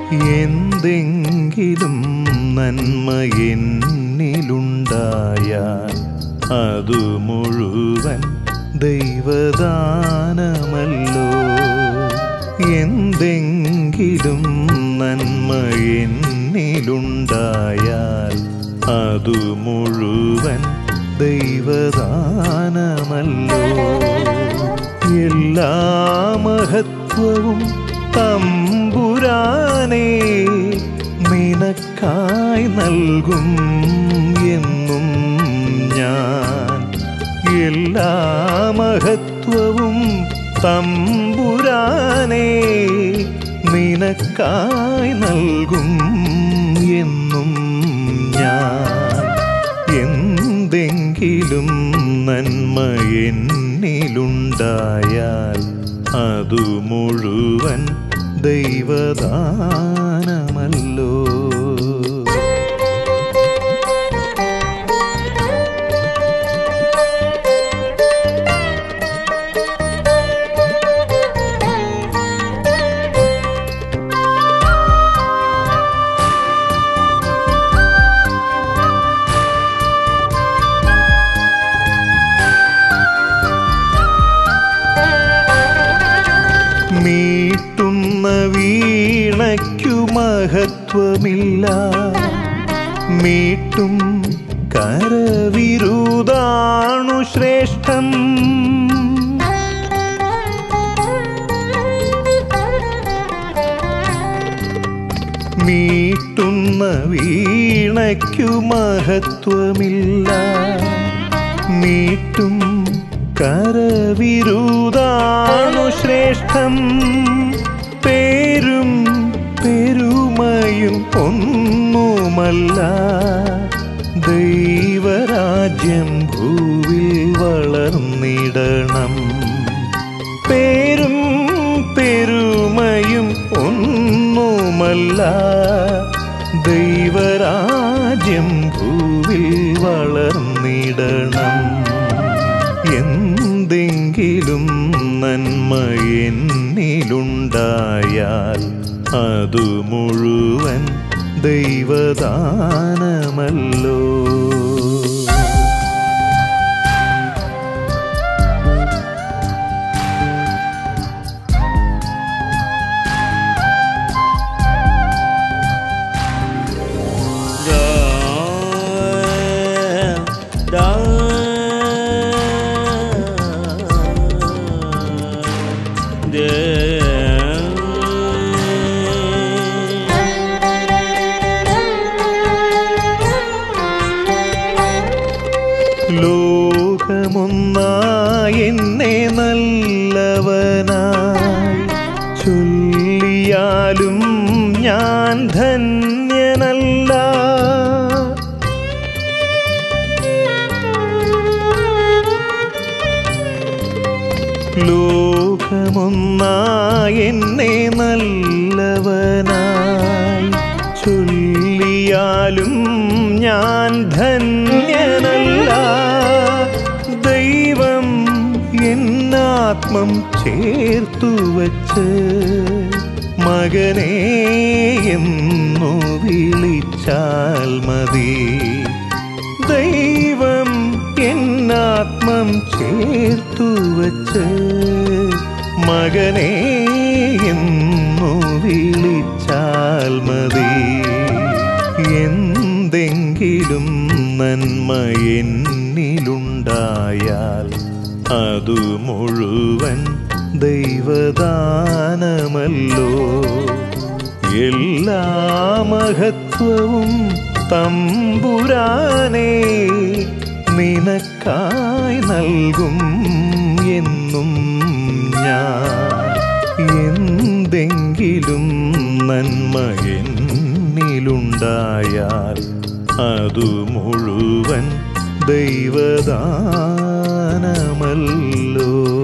എന്തെങ്കിലും നന്മ എന്നിലുണ്ടായാൽ അതു മുഴുവൻ ദൈവദാനമല്ലോ എന്തെങ്കിലും നന്മ എന്നിലുണ്ടായാൽ അതു മുഴുവൻ ദൈവദാനമല്ലോ എല്ലാ മഹത്വവും തമ്പുരാനേ നിനക്കായി നൽകും എന്നും ഞാൻ എല്ലാ മഹത്വവും തമ്പുരാനേ നിനക്കായി നൽകും എന്നും ഞാൻ എന്തെങ്കിലും നന്മ എന്നിലുണ്ടായാൽ അതു മുഴുവൻ ദൈവദാനമല്ലോ മീട്ടുന്ന വീണയ്ക്കു മഹത്വമില്ല മീട്ടും കരവിരുതാണു ശ്രേഷ്ഠം മീട്ടുന്ന വീണയ്ക്കു മഹത്വമില്ല മീട്ടും കരവിരുതാണു ശ്രേഷ്ഠം പേരും പെരുമയും ഒന്നുമല്ല ദൈവരാജ്യം ഭൂവിൽ വളർന്നിടണം പേരും പെരുമയും ഒന്നുമല്ല ദൈവരാജ്യം ഭൂവിൽ വളർന്നിടണം എന്തെങ്കിലും നന്മ എന്നിലുണ്ടായാൽ അതു മുഴുവൻ ദൈവദാനമല്ലോ ലോകമൊന്നായി എന്നെ നല്ലവനായി ചൊല്ലിയാലും ഞാൻ ധന്യനല്ല ലോകമൊന്നായി എന്നെ നല്ലവനായി ചൊല്ലിയാലും ഞാൻ ധന്യനല്ല ദൈവം എന്നാത്മം ചേർത്തു വച്ച് മകനെ എന്നു വിളിച്ചാൽ മതി ദൈവം എന്നാത്മം ചേർത്തു വച്ച് മകനെ എന്നു വിളിച്ചാൽ മതി എന്തെങ്കിലും നന്മ എന്നിലുണ്ടായാൽ അതു മുഴുവൻ ദൈവദാനമല്ലോ എല്ലാ മഹത്വവും തമ്പുരാനേ നിനക്കായി നൽകും എന്നും ഞാൻ എന്തെങ്കിലും നന്മ എന്നിലുണ്ടായാൽ അതു മുഴുവൻ ദൈവദാനമല്ലോ